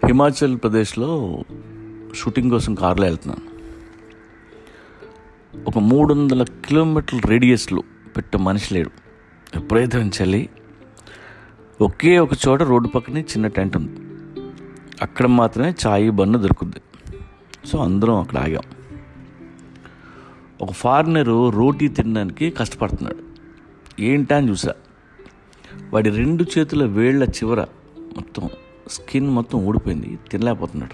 హిమాచల్ ప్రదేశ్లో షూటింగ్ కోసం కారులో వెళ్తున్నాను ఒక మూడు వందల కిలోమీటర్ల రేడియస్లో పెట్టే మనిషి లేడు విపరీతమైన చలి ఒకే ఒక చోట రోడ్డు పక్కనే చిన్న టెంట్ ఉంది అక్కడ మాత్రమే చాయ్ బన్ను దొరుకుద్ది సో అందరం అక్కడ ఆగాం ఒక ఫారినరు రోటీ తినడానికి కష్టపడుతున్నాడు ఏంటా అని చూసా వాడి రెండు చేతుల వేళ్ల చివర మొత్తం స్కిన్ మొత్తం ఊడిపోయింది తినలేకపోతున్నాడు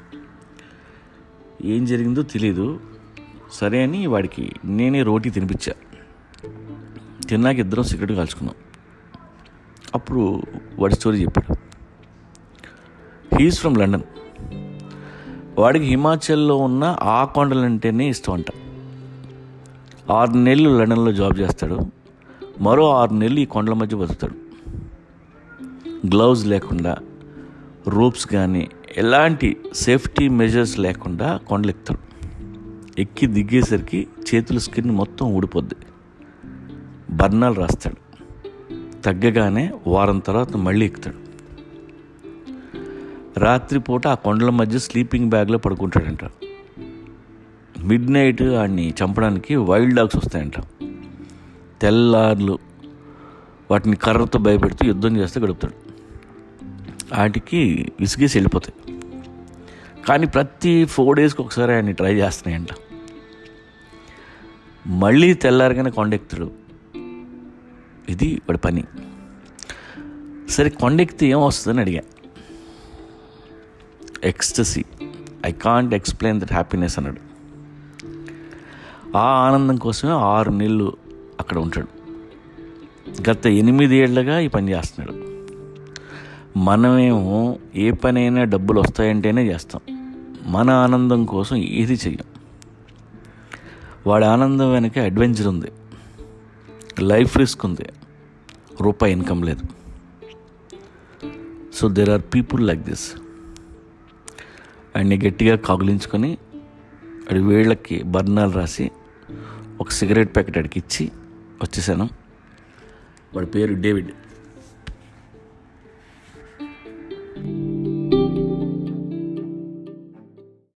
ఏం జరిగిందో తెలీదు సరే అని వాడికి నేనే రోటీ తినిపించా తిన్నాక ఇద్దరం సిగరెట్ కాల్చుకున్నాం అప్పుడు వాడి స్టోరీ చెప్పాడు హీఈస్ ఫ్రమ్ లండన్ వాడికి హిమాచల్లో ఉన్న ఆ కొండలంటేనే ఇష్టం అంట ఆరు నెలలు లండన్లో జాబ్ చేస్తాడు మరో ఆరు నెలలు ఈ కొండల మధ్య బతుకుతాడు గ్లౌజ్ లేకుండా రూప్స్ కానీ ఎలాంటి సేఫ్టీ మెజర్స్ లేకుండా కొండలు ఎక్కుతాడు ఎక్కి దిగేసరికి చేతుల స్కిన్ మొత్తం ఊడిపోద్ది బర్ణాలు రాస్తాడు తగ్గగానే వారం తర్వాత మళ్ళీ ఎక్కుతాడు రాత్రిపూట ఆ కొండల మధ్య స్లీపింగ్ బ్యాగ్లో పడుకుంటాడంట మిడ్ నైట్ వాడిని చంపడానికి వైల్డ్ డాగ్స్ వస్తాయంట తెల్లార్లు వాటిని కర్రతో భయపెడుతూ యుద్ధం చేస్తే గడుపుతాడు వాటికి విసిగేసి వెళ్ళిపోతాయి కానీ ప్రతి ఫోర్ డేస్కి ఒకసారి ఆయన్ని ట్రై చేస్తున్నాయంట మళ్ళీ తెల్లారగానే కొండెక్కుతాడు ఇది వాడి పని సరే కొండెక్కితే ఏం వస్తుందని అడిగా ecstasy I can't explain that happiness అన్నాడు ఆ ఆనందం కోసమే ఆరు నెలలు అక్కడ ఉంటాడు గత ఎనిమిది ఏళ్ళగా ఈ పని చేస్తున్నాడు మనమేమో ఏ పనైనా డబ్బులు వస్తాయంటేనే చేస్తాం మన ఆనందం కోసం ఏది చెయ్యం వాడి ఆనందం వెనక అడ్వెంచర్ ఉంది లైఫ్ రిస్క్ ఉంది రూపాయి ఇన్కమ్ లేదు so there are people like this ఆయన్ని గట్టిగా కగులించుకొని వాడి వేళ్ళకి బర్ణాలు రాసి ఒక సిగరెట్ ప్యాకెట్ అడిగి ఇచ్చి వచ్చేసాను వాడి పేరు డేవిడ్